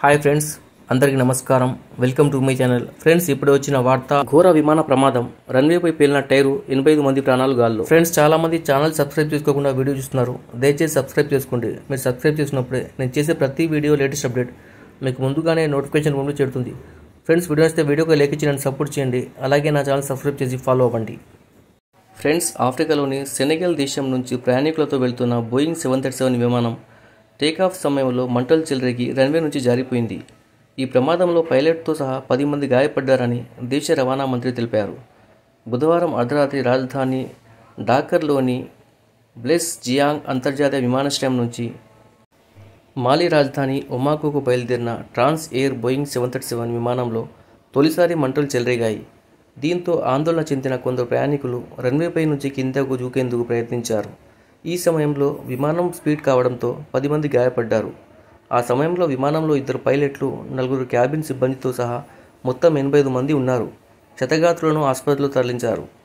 hi friends అందరికీ నమస్కారం welcome to my channel friends ఇప్పుడు వచ్చిన వార్త ఘోర విమాన ప్రమాదం రన్వేపై పేలిన టైరు ఎనభై ఐదు మంది ప్రాణాలు గాల్లో ఫ్రెండ్స్ చాలా మంది ఛానల్ సబ్స్క్రైబ్ చేసుకోకుండా వీడియో చూస్తున్నారు దయచేసి సబ్స్క్రైబ్ చేసుకోండి మీరు సబ్స్క్రైబ్ చేసినప్పుడే నేను చేసే ప్రతి వీడియో లేటెస్ట్ అప్డేట్ మీకు ముందుగానే నోటిఫికేషన్ ముందు చేరుతుంది ఫ్రెండ్స్ వీడియో వస్తే వీడియోకి లైక్ ఇచ్చి నన్ను సపోర్ట్ చేయండి అలాగే నా ఛానల్ సబ్స్క్రైబ్ చేసి ఫాలో అవ్వండి ఫ్రెండ్స్ ఆఫ్రికాలోని సెనెగల్ దేశం నుంచి ప్రయాణికులతో వెళ్తున్న బోయింగ్ సెవెన్ థర్టీ సెవెన్ విమానం టేకాఫ్ సమయంలో మంటలు చెలరేగి రన్వే నుంచి జారిపోయింది ఈ ప్రమాదంలో పైలట్తో సహా పది మంది గాయపడ్డారని దేశ రవాణా మంత్రి తెలిపారు బుధవారం అర్ధరాత్రి రాజధాని ఢాకర్లోని బ్లెస్ జియాంగ్ అంతర్జాతీయ విమానాశ్రయం నుంచి మాలి రాజధాని ఒమాకోకు బయలుదేరిన Trans Air Boeing seven thirty seven విమానంలో తొలిసారి మంటలు చెలరేగాయి దీంతో ఆందోళన చెందిన కొందరు ప్రయాణికులు రన్వేపై నుంచి కిందకు దూకేందుకు ప్రయత్నించారు ఈ సమయంలో విమానం స్పీడ్ కావడంతో పది మంది గాయపడ్డారు ఆ సమయంలో విమానంలో ఇద్దరు పైలట్లు నలుగురు క్యాబిన్ సిబ్బందితో సహా మొత్తం ఎనభై ఐదు మంది ఉన్నారు క్షతగాత్రులను ఆసుపత్రిలో తరలించారు